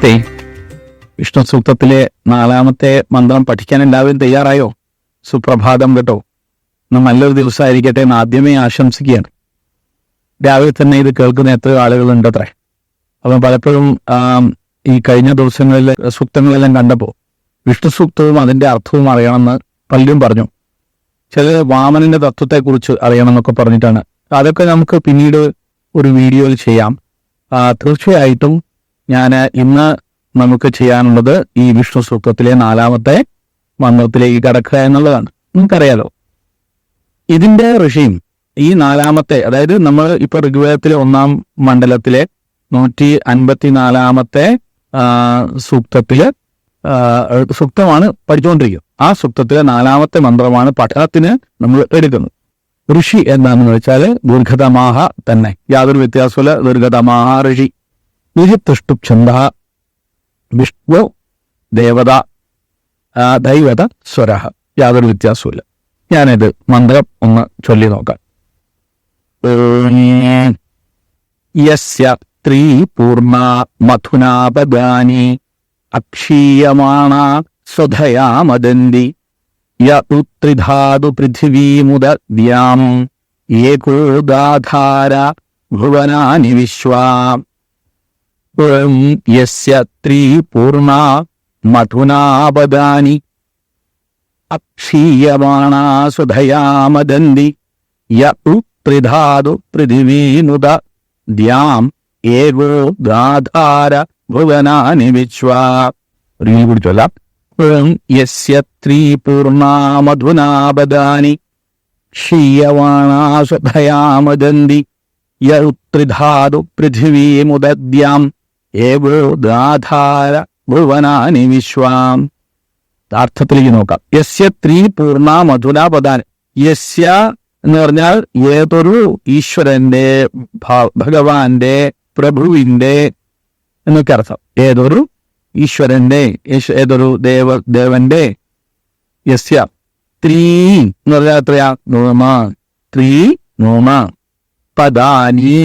നമസ്തേ വിഷ്ണു സൂക്തത്തിലെ നാലാമത്തെ മന്ത്രം പഠിക്കാൻ എല്ലാവരും തയ്യാറായോ സുപ്രഭാതം കേട്ടോ ഇന്ന് നല്ലൊരു ദിവസമായിരിക്കട്ടെ എന്ന് ആദ്യമേ ആശംസിക്കുകയാണ് രാവിലെ തന്നെ ഇത് കേൾക്കുന്ന എത്രയോ ആളുകളുണ്ട് അത്രേ അപ്പം പലപ്പോഴും ആം, ഈ കഴിഞ്ഞ ദിവസങ്ങളിൽ സൂക്തങ്ങളെല്ലാം കണ്ടപ്പോൾ വിഷ്ണു സൂക്തവും അതിന്റെ അർത്ഥവും അറിയണമെന്ന് പലരും പറഞ്ഞു ചില വാമനന്റെ തത്വത്തെക്കുറിച്ച് അറിയണമെന്നൊക്കെ പറഞ്ഞിട്ടാണ് അതൊക്കെ നമുക്ക് പിന്നീട് ഒരു വീഡിയോയിൽ ചെയ്യാം ആ, തീർച്ചയായിട്ടും ഞാൻ ഇന്ന് നമുക്ക് ചെയ്യാനുള്ളത് ഈ വിഷ്ണു സൂക്തത്തിലെ നാലാമത്തെ മന്ത്രത്തിലേക്ക് കടക്കുക എന്നുള്ളതാണ് നമുക്കറിയാലോ ഇതിന്റെ ഋഷിയും ഈ നാലാമത്തെ അതായത് നമ്മൾ ഇപ്പൊ ഋഗ്വേദത്തിലെ ഒന്നാം മണ്ഡലത്തിലെ നൂറ്റി അൻപത്തിനാലാമത്തെ ആ, സൂക്തത്തില് ആ, സൂക്തമാണ് പഠിച്ചുകൊണ്ടിരിക്കുന്നത് ആ സൂക്തത്തിലെ നാലാമത്തെ മന്ത്രമാണ് പഠനത്തിന് നമ്മൾ എടുക്കുന്നത് ഋഷി എന്താണെന്ന് വെച്ചാൽ ദീർഘതമാഹ തന്നെ യാതൊരു വ്യത്യാസമില്ല ദീർഘതമാഹ ഋഷി ഋഷി തൃഷ്ടുപ്ഛന്ദ വിഷ്ണു ദേവത ആ, ദൈവത സ്വരഹ യാതൊരു വ്യത്യാസവുമില്ല ഞാനിത് മന്ത്രം ഒന്ന് ചൊല്ലി നോക്കാം ഉം. യസ്യ സ്ത്രീ പൂർണ്ണ മഥുനാപദാനി അക്ഷീയമാണ സ്വധയാ മദന്തി യുത്രിധാതു പൃഥിവീമുദ്യാം ഏകോദാധാര ഭുവനാനി വിശ്വാം ഉം യസ്യ സ്ത്രീ പൂർണ്ണ മഥുനാപദാനി അക്ഷീയമാണ സ്വധയാ മദന്തി യുത്രിധാതു പൃഥിവീനുത ദ്യാം ഏകോ ദാധാര ഭുവനാനി വിശ്വാ റീൽ കൂടി ചൊല്ലാം ഉം യസ്യ സ്ത്രീ പൂർണ്ണ മധുനാപദാനി ക്ഷീയവാണാസുഭയാമദന്തി യുത്രിധാതു പൃഥിവീമുദ്യാം ഏവോ ദാധാര ഭുവനാനി വിശ്വാം അർത്ഥത്തിലേക്ക് നോക്കാം യസ്യ സ്ത്രീ പൂർണ്ണ മധുനാപദാൻ യസ്യ എന്ന് പറഞ്ഞാൽ ഏതൊരു ഈശ്വരന്റെ ഭ- ഭഗവാന്റെ പ്രഭുവിന്റെ എന്നൊക്കെ അർത്ഥം ഏതൊരു ഈശ്വരന്റെ ഈശ്- ഏതൊരു ദേവ ദേവന്റെ യസ്യ സ്ത്രീ എന്ന് പറഞ്ഞാൽ എത്രയാ നോമ സ്ത്രീ നോമ പദാനി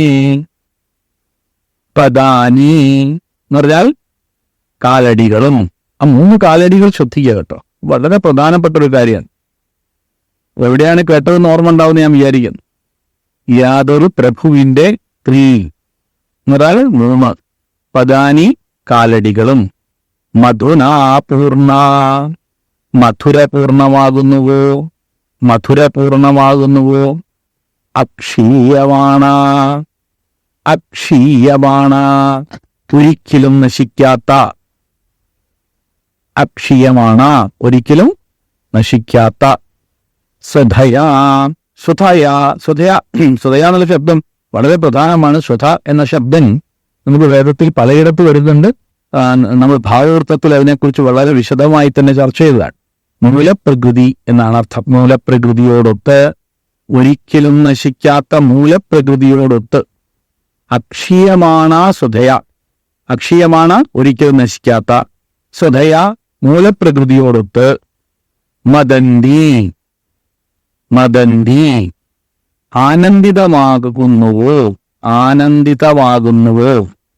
പദാനി എന്ന് പറഞ്ഞാൽ കാലടികളും ആ മൂന്ന് കാലടികൾ ശ്രദ്ധിക്കുക കേട്ടോ വളരെ പ്രധാനപ്പെട്ട ഒരു കാര്യമാണ് എവിടെയാണ് കേട്ടതെന്ന് ഓർമ്മ ഉണ്ടാവുമെന്ന് ഞാൻ വിചാരിക്കുന്നു യാതൊരു പ്രഭുവിന്റെ സ്ത്രീ എന്ന് പറഞ്ഞാൽ മൂന്ന് പദാനി കാലടികളും മധുനാ പൂർണ്ണ മധുര പൂർണ്ണമാകുന്നുവോ മധുര പൂർണ്ണമാകുന്നുവോ അക്ഷീയമാണ അക്ഷീയമാണ ഒരിക്കലും നശിക്കാത്ത അക്ഷീയമാണ് ഒരിക്കലും നശിക്കാത്ത സ്വധയാ സ്വധയാ സ്വധയ സ്വധയ എന്നുള്ള ശബ്ദം വളരെ പ്രധാനമാണ് സ്വധ എന്ന ശബ്ദം നമുക്ക് വേദത്തിൽ പലയിടത്ത് വരുന്നുണ്ട് ആ, നമ്മൾ ഭാഗവൃത്തത്തിൽ അതിനെക്കുറിച്ച് വളരെ വിശദമായി തന്നെ ചർച്ച ചെയ്തതാണ് മൂലപ്രകൃതി എന്നാണ് അർത്ഥം മൂലപ്രകൃതിയോടൊത്ത് ഒരിക്കലും നശിക്കാത്ത മൂലപ്രകൃതിയോടൊത്ത് അക്ഷീയമാണ സ്വധയ അക്ഷീയമാണ് ഒരിക്കലും നശിക്കാത്ത സ്വധയ മൂലപ്രകൃതിയോടൊത്ത് മദന്തി മദന്തി ആനന്ദിതമാകുന്നുവോ ആനന്ദിതമാകുന്നുവോ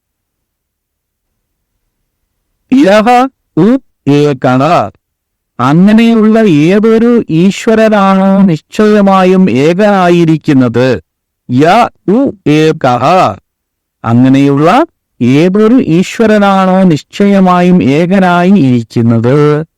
യഹ ഉ ഏകണ അങ്ങനെയുള്ള ഏതൊരു ഈശ്വരനാണോ നിശ്ചയമായും ഏകനായിരിക്കുന്നത് യ ഉ ഏകഃ അങ്ങനെയുള്ള ഏതൊരു ഈശ്വരനാണോ നിശ്ചയമായും ഏകനായി ഇരിക്കുന്നത്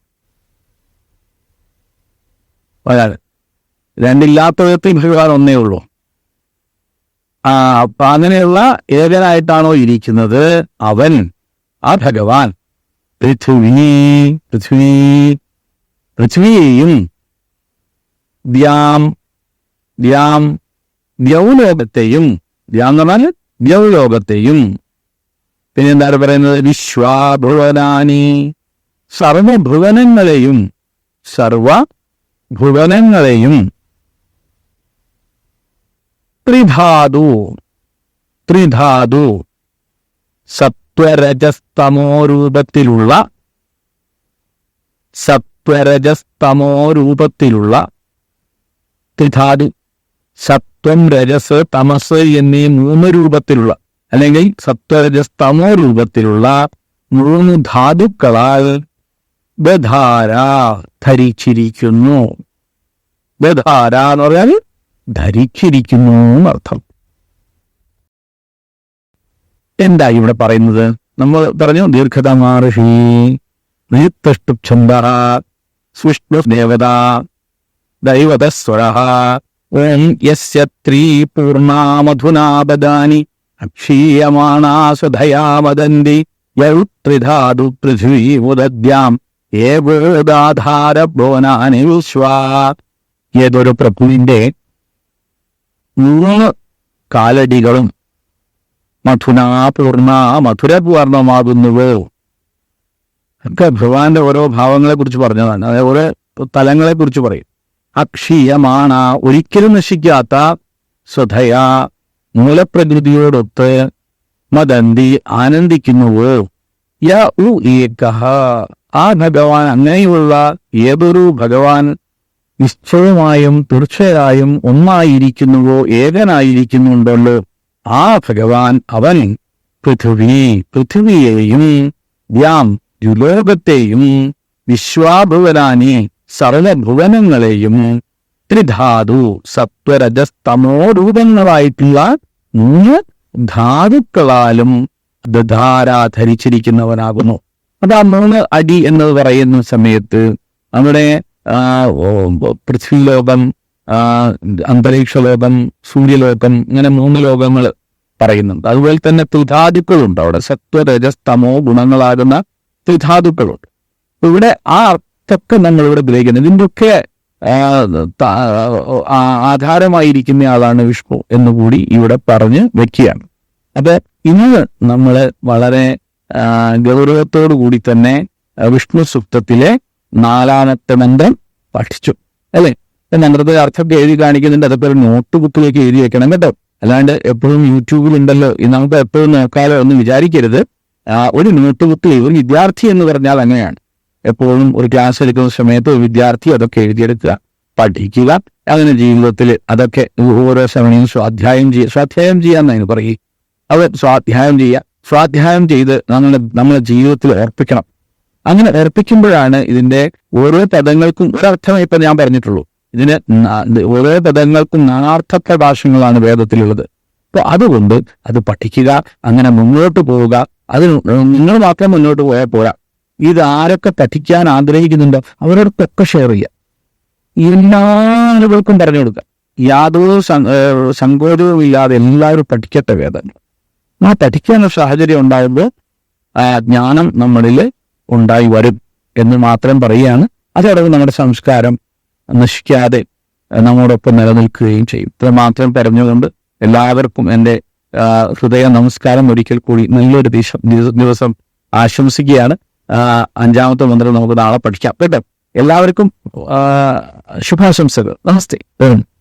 ഒരാൾ രണ്ടില്ലാത്ത വിധത്തിൽ ഭഗവാൻ ഒന്നേ ഉള്ളൂ ആ അപ്പൊ അങ്ങനെയുള്ള ഏകനായിട്ടാണോ ഇരിക്കുന്നത് അവൻ ആ ഭഗവാൻ പൃഥ്വി പൃഥ്വി പൃഥ്വിയെയും ദ്യാം ദ്യാം ദ്യൗലോകത്തെയും ദ്യാം എന്ന് പറഞ്ഞാൽ ദ്യൗലോകത്തെയും പിന്നെ എന്താണ് പറയുന്നത് വിശ്വാഭുവനാനി സർവഭുവനങ്ങളെയും സർവ ഭുവനങ്ങളെയും ത്രിധാതു ത്രിധാതു സത്വരജസ്തമോ രൂപത്തിലുള്ള സത്വരജസ്തമോ രൂപത്തിലുള്ള ത്രിധാതു സത്വം രജസ് തമസ് എന്നീ മൂന്ന് രൂപത്തിലുള്ള അല്ലെങ്കിൽ സത്വരജസ്തമോ രൂപത്തിലുള്ള മൂന്ന് ധാതുക്കളാൽ ബധാര ധരിച്ചിരിക്കുന്നു ബധാര എന്ന് പറഞ്ഞാൽ ധരിച്ചിരിക്കുന്നു എന്നർത്ഥം എന്താ ഇവിടെ പറയുന്നത് നമ്മൾ പറഞ്ഞു ദീർഘത മഹർഷി നീത്തഷ്ടുച്ഛന്ദ സുഷ്ണു ദേവത ദൈവതസ്വര ഓം യസ്യ ത്രീ പൂർണാമധുനാ ബദാനി അക്ഷീയമാണാ സ്വധയാ വദന്തി യൗത്രിധാതു പൃഥ്വീ ഉദദ്യാം ഏവേദാധാര ബോനാനി വിശ്വാ ഏതൊരു പ്രഭുവിന്റെ മൂന്ന് കാലടികളും മധുനാ പൂർണ മധുരപൂർണമാകുന്നുവോ ഒക്കെ ഭഗവാന്റെ ഓരോ ഭാവങ്ങളെ കുറിച്ച് പറഞ്ഞതാണ് അതായത് ഓരോ തലങ്ങളെ കുറിച്ച് പറയും അക്ഷീയമാണ ഒരിക്കലും നശിക്കാത്ത സ്വധയാ മൂലപ്രകൃതിയോടൊത്ത് മദന്തി ആനന്ദിക്കുന്നുവോ യ ഉ ഏകഹ ആ ഭഗവാൻ അങ്ങനെയുള്ള ഏതൊരു ഭഗവാൻ നിശ്ചയമായും തീർച്ചയായും ഒന്നായിരിക്കുന്നുവോ ഏകനായിരിക്കുന്നുണ്ടല്ലോ ആ ഭഗവാൻ അവൻ പൃഥ്വി പൃഥ്വിയെയും വ്യാം ദുലോകത്തെയും വിശ്വാഭുവനാനി സർവഭുവനങ്ങളെയും ത്രിധാതു സത്വരജസ്തമോ രൂപങ്ങളായിട്ടുള്ള മൂന്ന് ധാതുക്കളാലും ദധാര ധരിച്ചിരിക്കുന്നവനാകുന്നു അത് ആ മൂന്ന് അടി എന്ന് പറയുന്ന സമയത്ത് നമ്മുടെ ആ, ഓ, പൃഥ്വിലോകം ആ, അന്തരീക്ഷലോകം സൂര്യലോകം ഇങ്ങനെ മൂന്ന് ലോകങ്ങൾ പറയുന്നുണ്ട് അതുപോലെ തന്നെ ത്രിധാതുക്കളുണ്ട് അവിടെ സത്വരജസ്തമോ ഗുണങ്ങളാകുന്ന ത്രിധാതുക്കളുണ്ട് അപ്പൊ ഇവിടെ ആ അർത്ഥമൊക്കെ നമ്മൾ ഇവിടെ ഗ്രഹിക്കുന്നത് ഇതിൻ്റെയൊക്കെ ആ, ത- ആ, ആധാരമായിരിക്കുന്ന ആളാണ് വിഷ്ണു എന്നുകൂടി ഇവിടെ പറഞ്ഞ് വെക്കുകയാണ് അപ്പൊ ഇന്ന് നമ്മൾ വളരെ ആ, ഗൗരവത്തോടു കൂടി തന്നെ ആ, വിഷ്ണു സുക്തത്തിലെ നാലാമത്തെ മന്ത്രം പഠിച്ചു അല്ലേ മന്ത്രത്തെ അർത്ഥമൊക്കെ എഴുതി കാണിക്കുന്നുണ്ട് അതൊക്കെ ഒരു നോട്ട് ബുക്കിലേക്ക് എഴുതി വെക്കണം കേട്ടോ അല്ലാണ്ട് എപ്പോഴും യൂട്യൂബിലുണ്ടല്ലോ ഇത് നമുക്ക് എപ്പോഴും നോക്കാലോ എന്ന് വിചാരിക്കരുത് ആ, ഒരു നോട്ട് ബുക്കിൽ ഒരു വിദ്യാർത്ഥി എന്ന് പറഞ്ഞാൽ അങ്ങനെയാണ് എപ്പോഴും ഒരു ക്ലാസ് എടുക്കുന്ന സമയത്ത് ഒരു വിദ്യാർത്ഥി അതൊക്കെ എഴുതിയെടുക്കുക പഠിക്കുക അങ്ങനെ ജീവിതത്തിൽ അതൊക്കെ ഓരോ സമയവും സ്വാധ്യായം ചെയ്യുക സ്വാധ്യായം ചെയ്യാന്നതിന് പറയും അവർ സ്വാധ്യായം ചെയ്യുക സ്വാധ്യായം ചെയ്ത് നമ്മുടെ നമ്മുടെ ജീവിതത്തിൽ ഏർപ്പിക്കണം അങ്ങനെ ഏർപ്പിക്കുമ്പോഴാണ് ഇതിന്റെ ഓരോ പദങ്ങൾക്കും ഒരർത്ഥമേ ഇപ്പൊ ഞാൻ പറഞ്ഞിട്ടുള്ളൂ ഇതിന് ന- ഇത് ഓരോ പദങ്ങൾക്കും നാനാർത്ഥ പ്രഭാഷങ്ങളാണ് വേദത്തിലുള്ളത് അപ്പൊ അതുകൊണ്ട് അത് പഠിക്കുക അങ്ങനെ മുന്നോട്ട് പോവുക അതിന് നിങ്ങൾ മാത്രം മുന്നോട്ട് പോയാൽ പോരാ ഇത് ആരൊക്കെ പഠിക്കാൻ ആഗ്രഹിക്കുന്നുണ്ടോ അവരോടൊക്കെ ഷെയർ ചെയ്യുക എല്ലാ ആളുകൾക്കും പറഞ്ഞു കൊടുക്കുക യാതൊരു സ- ഏഹ് സങ്കോചവും ഇല്ലാതെ എല്ലാവരും പഠിക്കട്ടെ വേദങ്ങൾ ആ പഠിക്കാനുള്ള സാഹചര്യം ഉണ്ടാകുമ്പോൾ ആ ജ്ഞാനം നമ്മളിൽ ഉണ്ടായി വരും എന്ന് മാത്രം പറയുകയാണ് അതോടൊപ്പം നമ്മുടെ സംസ്കാരം നശിക്കാതെ ആ, നമ്മോടൊപ്പം നിലനിൽക്കുകയും ചെയ്യും ഇത് മാത്രം പറഞ്ഞുകൊണ്ട് എല്ലാവർക്കും എൻ്റെ ആ, ഹൃദയ നമസ്കാരം ഒരിക്കൽ കൂടി നല്ലൊരു ദിവസം ദിവസം ആശംസിക്കുകയാണ് ആ, അഞ്ചാമത്തെ മന്ത്രം നമുക്ക് നാളെ പഠിക്കാം കേട്ടോ എല്ലാവർക്കും ആ, ശുഭാശംസകൾ നമസ്തേ ഉം.